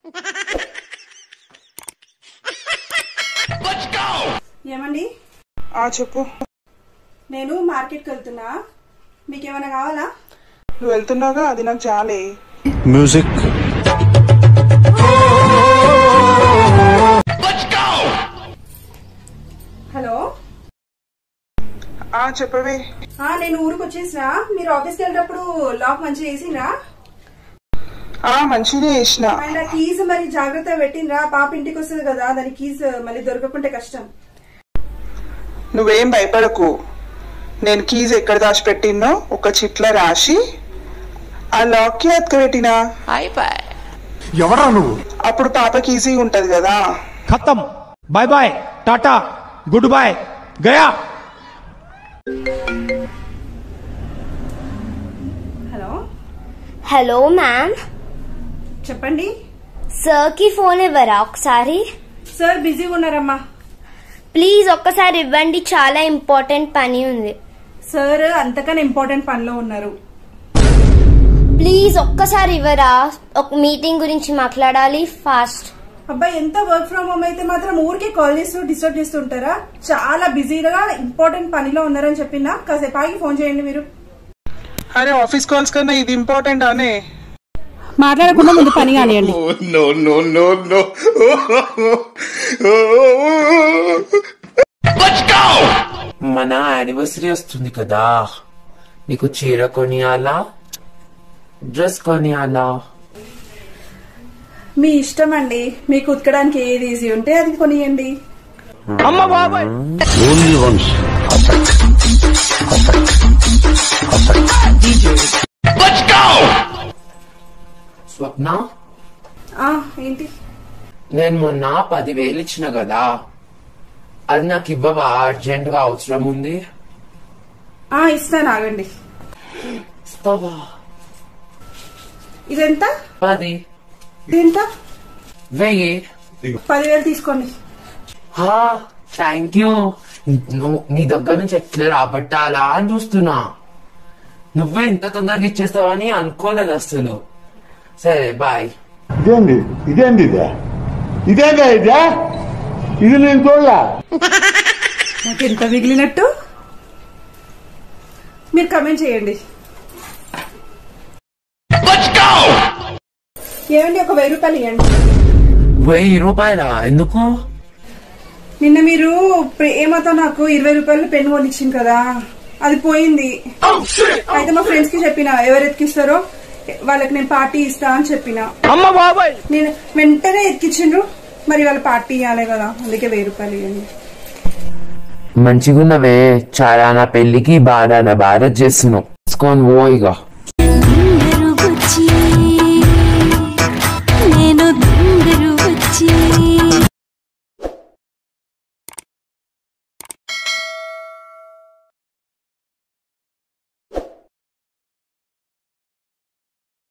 ఏమండి ఆ చెప్పు నేను మార్కెట్కి వెళ్తున్నా మీకు ఏమైనా కావాలా నువ్వు వెళ్తున్నావుగా అది నాకు చాలే Music. హలో ఆ చెప్పవే ఆ నేను ఊరికి వచ్చేసిన మీరు ఆఫీస్కి వెళ్ళేటప్పుడు లాక్ మంచిగా వేసిండ్రా ఆ మంచిగా చేసిన అండ్ ఆ కీస్ మరి జాగ్రత్త పెట్టిండ్రా పాప ఇంటికి వస్తుంది కదా దాని కీస్ మళ్ళీ దొరకకుంటే కష్టం నువ్వేం భయపడకు నేను కీజ్ ఎక్కడ దాచిపెట్టినో ఒక చిట్ల రాసి ఆ లాక్ కి అతకబెట్టినా ఎవరా నువ్వు అప్పుడు పాపకి ఈజీ ఉంటది కదా खत्म bye bye tata good bye गया హలో హలో మ్యామ్ చెప్పండి సార్కి ఫోన్ ఇవ్వరా ఒకసారి సార్ బిజీగా ఉన్నారమ్మా ప్లీజ్ ఒక్కసారి ఇవ్వండి చాలా ఇంపార్టెంట్ పని ఉంది సార్ అంతకన్నా ఇంపార్టెంట్ పనిలో ఉన్నారు ప్లీజ్ ఒక్కసారి ఇవ్వరా ఒక మీటింగ్ గురించి మాట్లాడాలి ఫాస్ట్ అబ్బాయి ఎంత వర్క్ ఫ్రమ్ హోమ్ అయితే మాత్రం ఊరికే కాల్ చేస్తూ డిస్టర్బ్ చేస్తూ ఉంటారా చాలా బిజీగా ఇంపార్టెంట్ పనిలో ఉన్నారని చెప్పిందా కాసేపు ఆగి ఫోన్ చేయండి మీరు అరే ఆఫీస్ కాల్స్ కన్నా ఇది ఇంపార్టెంట్ అనే మాట్లాడకుండా ముందు పని కానివ్వండి no no no no మన యానివర్సరీ వస్తుంది కదా నీకు చీర కొనియాలా డ్రెస్ కొనియాలా మీ ఇష్టం అండి మీకు ఉతకడానికి ఏది ఈజీ ఉంటే అది కొనియండి only once స్వప్న ఆ ఏంటి నేను మొన్న పదివేలు ఇచ్చిన కదా అది నాకు ఇవ్వవా అర్జెంట్ గా అవసరం ఉంది ఆ ఇస్తాను ఆగండి ఇస్తావా ఇదెంత పది ఇదెంత వెయ్యి పదివేలు తీసుకోండి థ్యాంక్ యూ నువ్వు నీ దగ్గర నుంచి ఎట్లా రాబట్టాలా అని చూస్తున్నా నువ్వే ఇంత తొందరగా ఇచ్చేస్తావని అనుకోలేదు అసలు సరే బాయ్ ఇదేంది ఇదేంది ఇదే ఇదేందా ఇదే ఇది నేను చూడలే నాకు ఎంత మిగిలినట్టు మీరు కమెంట్ చేయండి ఏమండి ఒక వెయ్యి రూపాయలు ఇవ్వండి వెయ్యి రూపాయలా ఎందుకు నిన్న మీరు ప్రేమతో నాకు ఇరవై రూపాయలు పెన్ కొనిచ్చింది కదా అది పోయింది అయితే మా ఫ్రెండ్స్ కి చెప్పిన ఎవరు ఎత్తికిస్తారో వాళ్ళకి నేను పార్టీ ఇస్తా అని చెప్పిన నేను వెంటనే ఎత్తికిచ్చిండ్రు మరి వాళ్ళ పార్టీ ఇవ్వాలి కదా అందుకే వెయ్యి రూపాయలు ఇవ్వండి మంచిగున్నవే చాలా నా పెళ్లికి బాగా నా భారత్ చేస్తున్నావు తీసుకొని పో ఇక